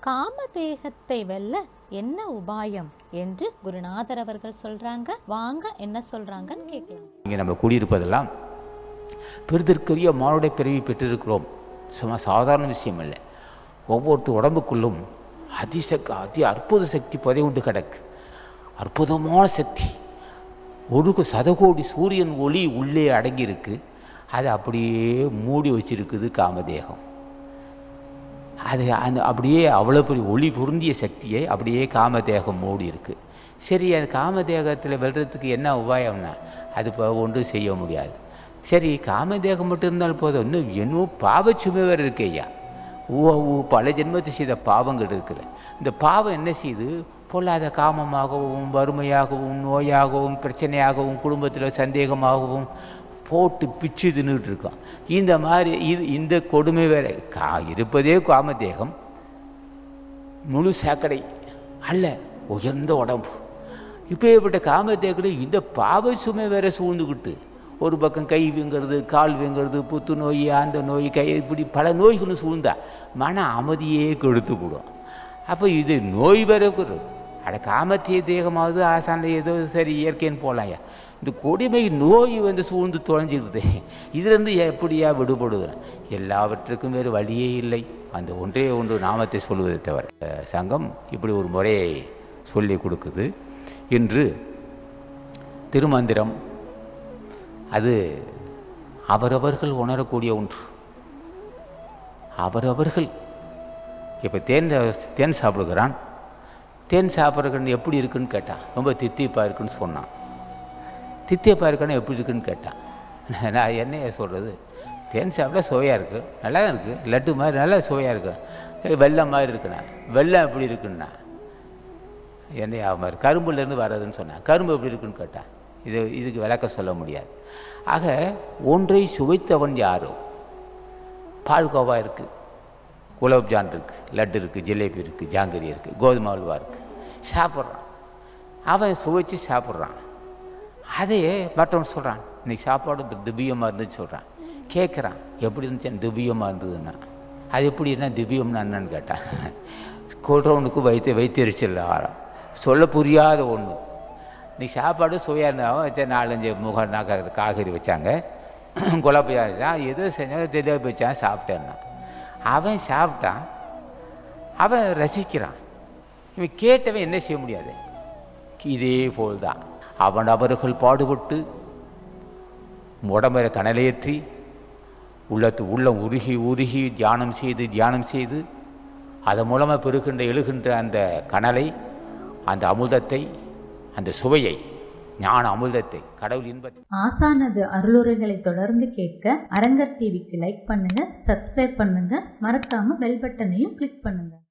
காமதேகத்தை வெல்ல என்ன உபாயம் என்று குருநாதர் அவர்கள் சொல்றாங்க வாங்க என்ன சொல்றாங்கன்னு கேட்கலாம் இங்கே நம்ம கூடியிருப்பதெல்லாம் பெருதற்குரிய மானுட பிறவி பெற்றிருக்கிறோம் சும்மா சாதாரண விஷயம் இல்லை ஒவ்வொருத்தர் உடம்புக்குள்ளும் அதிசக் அதி அற்புத சக்தி புதையுண்டு கிடக்கு அற்புதமான சக்தி ஒரு சதகோடி சூரியன் ஒளி உள்ளே அடங்கியிருக்கு அதை அப்படியே மூடி வச்சிருக்குது காமதேகம் அது அந்த அப்படியே அவ்வளோ பெரிய ஒளி பொருந்திய சக்தியை அப்படியே காமதேகம் மூடி இருக்கு சரி அது காமதேகத்தில் வெல்றதுக்கு என்ன உபாயம்னா அது இப்போ ஒன்றும் செய்ய முடியாது சரி காமதேகம் மட்டும் இருந்தால் போதும் இன்னும் இன்னும் பாவச்சுமை வேறு இருக்கு ஐயா ஊ ஊ பல ஜென்மத்தை செய்த பாவங்கள் இருக்குது இந்த பாவம் என்ன செய்யுது பொல்லாத காமமாகவும் வறுமையாகவும் நோயாகவும் பிரச்சனையாகவும் குடும்பத்தில் சந்தேகமாகவும் போட்டு பிச்சு தின்னுட்டு இருக்கோம் இந்த மாதிரி இது இந்த கொடுமை வேற கா இருப்பதே காமதேகம் முழு சாக்கடை அல்ல உயர்ந்த உடம்பு இப்பேற்பட்ட காமதேகத்தில் இந்த பாவ சுமை வேற சூழ்ந்துக்கிட்டு ஒரு பக்கம் கை வீங்கிறது கால் வீங்கிறது புத்து நோய் அந்த நோய் கை இப்படி பல நோய்களும் சூழ்ந்தா மன அமைதியே கெடுத்து போடும் அப்போ இது நோய் வேற இருக்குது. அட காமத்திய தேகமாவது ஆசான ஏதோ சரி இயற்கைன்னு போகலாம்யா இந்த கொடுமை நோய் வந்து சூழ்ந்து தொலைஞ்சிருது இதுலேருந்து எப்படியா விடுபடுது எல்லாவற்றுக்கும் வேறு வழியே இல்லை அந்த ஒன்றே ஒன்று நாமத்தை சொல்வதை தவிர அஹ், சங்கம் இப்படி ஒரு முறையை சொல்லி கொடுக்குது இன்று திருமந்திரம் அது அவரவர்கள் உணரக்கூடிய ஒன்று அவரவர்கள் இப்போ தேன் தேன் சாப்பிடுகிறான் தேன் சாப்பிட்றதுக்கு எப்படி இருக்குன்னு கேட்டான் ரொம்ப தித்திப்பாக இருக்குன்னு சொன்னான் தித்தியப்பாக இருக்குன்னு எப்படி இருக்குன்னு கேட்டான் நான் என்னைய சொல்கிறது தேன் சாப்பிட்டா சுவையாக இருக்குது நல்லா தான் இருக்குது லட்டு மாதிரி நல்லா சுவையாக இருக்குது வெள்ளம் மாதிரி இருக்குண்ணா வெள்ளம் எப்படி இருக்குன்னா என்ன மாதிரி கரும்புலேருந்து வர்றதுன்னு சொன்னேன் கரும்பு எப்படி இருக்குன்னு கேட்டான் இது இதுக்கு விளக்க சொல்ல முடியாது ஆக ஒன்றை சுவைத்தவன் யாரோ பால்கோவா இருக்குது குலோப்ஜான் இருக்குது லட்டு இருக்குது ஜிலேபி இருக்குது ஜாங்கிரி இருக்குது கோதுமை அல்வா இருக்குது சாப்பிட்றான் அவன் சுவைச்சு சாப்பிட்றான் அதையே மற்றவன் சொல்கிறான் இன்னைக்கு சாப்பாடு தி- திவ்யமாக இருந்துச்சு சொல்கிறான் கேட்குறான் எப்படி இருந்துச்சு திவ்யமாக இருந்ததுன்னா அது எப்படி என்ன திவ்யம்னா என்னன்னு கேட்டான் கொள்றவனுக்கு வைத்து வைத்தறிச்சல் ஆரம் சொல்ல புரியாத ஒன்று நீ சாப்பாடு சுவையாக இருந்தாலும் வச்ச நாலஞ்சு முக நாக்க காய்கறி வச்சாங்க குழப்பையா வச்சான் ஏதோ செஞ்சாங்க ஜிலேபி வச்சான் சாப்பிட்டேன்னா அவன் சாப்பிட்டான் அவன் ரசிக்கிறான் இவன் கேட்டவன் என்ன செய்ய முடியாது இதே போல்தான் அவன் அவர்கள் பாடுபட்டு உடம்பை கனலேற்றி உள்ளத்து உள்ளம் உருகி உருகி தியானம் செய்து தியானம் செய்து அதன் மூலமாக பெறுகின்ற எழுகின்ற அந்த கனலை அந்த அமுதத்தை அந்த சுவையை ஞான அமுதத்தை கடவுள் இன்பத்தை ஆசானது அருளுரைகளை தொடர்ந்து கேட்க அரங்கர் டிவிக்கு லைக் பண்ணுங்க சப்ஸ்கிரைப் பண்ணுங்க மறக்காம பெல் பட்டனையும் கிளிக் பண்ணுங்க